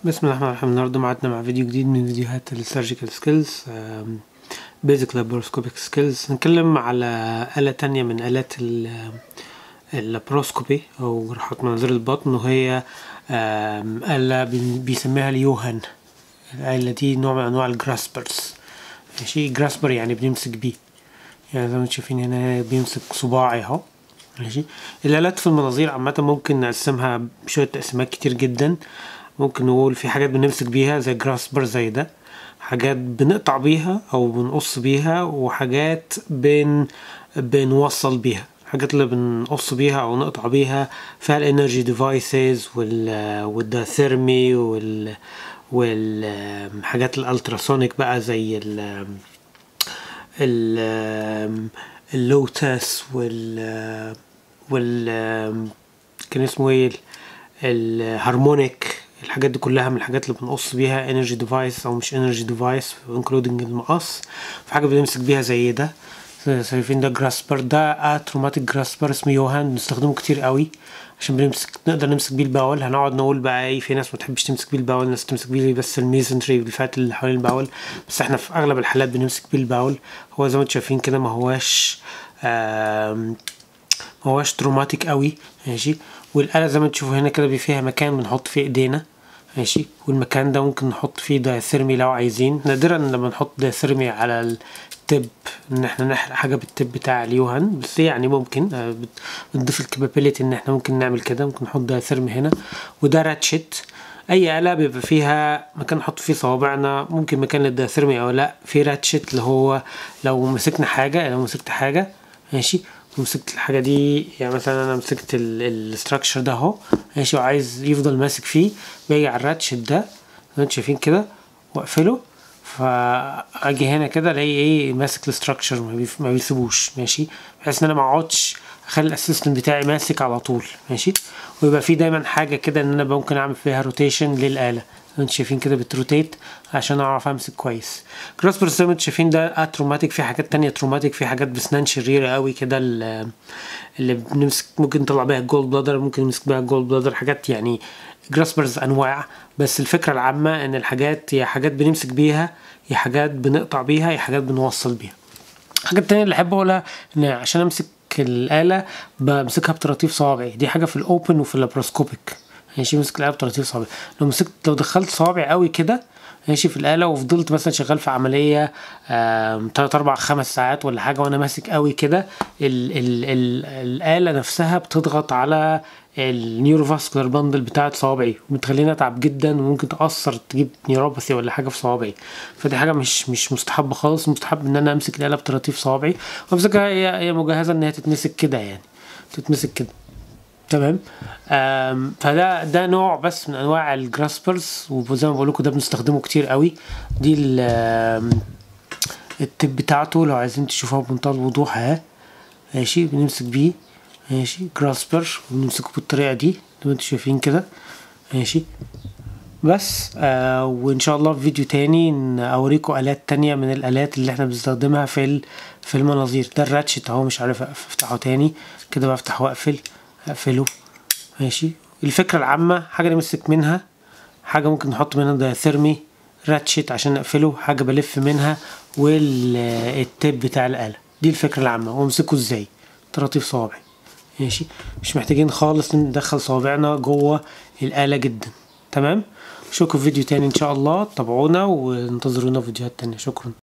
بسم الله الرحمن الرحيم النهارده معادنا مع فيديو جديد من فيديوهات السيرجيكال سكيلز بيزك لابروسكوبيك سكيلز هنتكلم على آلة تانية من آلات اللابروسكوبي أو جراحات مناظير البطن وهي آم، آلة بن- بيسميها اليوهان الآلة دي نوع من أنواع الجراسبرز ماشي جراسبر يعني بنمسك بيه يعني زي ما انتم شايفين هنا بيمسك صباعي اهو ماشي الآلات في المناظير عامة ممكن نقسمها بشوية تقسيمات كتير جدا ممكن نقول في حاجات بنمسك بيها زي جراسبر زي ده حاجات بنقطع بيها او بنقص بيها وحاجات بن بنوصل بيها الحاجات اللي بنقص بيها او نقطع بيها فيها الانرجي ديفايسز وال والداثيرمي وال والحاجات الالتراسونيك بقى زي ال ال اللوتس وال وال كان اسمه ايه الهارمونيك الحاجات دي كلها من الحاجات اللي بنقص بيها انرجي ديفايس او مش انرجي ديفايس انكلودنج المقص في حاجه بنمسك بيها زي ده شايفين ده جراسبر ده اتروماتيك جراسبر اسمه يوهان بنستخدمه كتير قوي عشان بنمسك نقدر نمسك بيه الباول هنقعد نقول بقى ايه في ناس ما تحبش تمسك بيه الباول ناس تمسك بيه بس الميزنتري والفات اللي حوالين الباول بس احنا في اغلب الحالات بنمسك بيه الباول هو زي ما انتم شايفين كده ما هواش آم، ما هواش تروماتيك قوي ماشي والآلة زي ما تشوفوا هنا كده بي فيها مكان بنحط فيه ايدينا ماشي والمكان ده ممكن نحط فيه دايثيرمي لو عايزين نادرا لما نحط دايثيرمي على التب ان احنا نحرق حاجه بالتب بتاع اليوهان بس يعني ممكن آه، بت- بتضيف الكابابيلتي ان احنا ممكن نعمل كده ممكن نحط دايثيرمي هنا وده راتشت اي آلة بيبقى فيها مكان نحط فيه صوابعنا ممكن مكان للدايثيرمي او لا في راتشت اللي هو لو مسكنا حاجه لو مسكت حاجه ماشي ومسكت الحاجه دي يعني مثلا انا مسكت الاستراكشر ده اهو ماشي وعايز يفضل ماسك فيه باجي على الراتشت ده زي ما انتم شايفين كده واقفله فاجي هنا كده الاقي ايه ماسك الاستراكشر ما, بيف... ما بيسيبوش ماشي بحيث ان انا ما اقعدش اخلي الاسيستنت بتاعي ماسك على طول ماشي ويبقى في دايما حاجه كده ان انا ممكن اعمل فيها روتيشن للاله انتوا شايفين كده بتروتيت عشان اعرف امسك كويس جراسبر زي ما انتوا شايفين ده اتروماتيك في حاجات تانية تروماتيك في حاجات بسنان شريرة قوي كده ال- اللي بنمسك ممكن نطلع بيها الجولد بلادر ممكن نمسك بيها الجولد بلادر حاجات يعني جراسبرز انواع بس الفكرة العامة ان الحاجات يا حاجات بنمسك بيها يا حاجات بنقطع بيها يا حاجات بنوصل بيها الحاجة التانية اللي أحب أقولها إن عشان أمسك الآلة بمسكها بطراطيف صوابعي دي حاجة في الأوبن وفي اللابروسكوبيك ماشي مسك الآلة بطراطيف صوابعي لو مسكت لو دخلت صوابعي قوي كده ماشي في الآلة وفضلت مثلا شغال في عملية آم، تلات أربع خمس ساعات ولا حاجة وأنا ماسك قوي كده ال ال ال الآلة نفسها بتضغط على النيوروفاسكولار باندل بتاعت صوابعي وبتخليني اتعب جدا وممكن تاثر تجيب نيوروباثي ولا حاجه في صوابعي فدي حاجه مش مش مستحبه خالص مستحب ان انا امسك الاله بطراطيف صوابعي وامسكها هي هي مجهزه ان هي تتمسك كده يعني تتمسك كده تمام آم، فده ده نوع بس من انواع الجراسبرز وزي ما بقول لكم ده بنستخدمه كتير قوي دي ال- آم، التب بتاعته لو عايزين تشوفوها بمنتهى الوضوح اهي ماشي بنمسك بيه ماشي جراسبر وبنمسكه بالطريقة دي زي ما انتوا شايفين كده ماشي بس آه وان شاء الله في فيديو تاني ن- اوريكم الات تانية من الالات اللي احنا بنستخدمها في ال- في المناظير ده الراتشت اهو مش عارف أقف- افتحه تاني كده بفتح واقفل اقفله ماشي الفكرة العامة حاجة نمسك منها حاجة ممكن نحط منها دايثيرمي راتشت عشان نقفله حاجة بلف منها والتيب بتاع الآلة دي الفكرة العامة وامسكه ازاي طراطيف صوابعي ماشي مش محتاجين خالص ندخل صوابعنا جوه الآلة جدا تمام اشوفكم في فيديو تاني ان شاء الله تابعونا وانتظرونا في فيديوهات تانية شكرا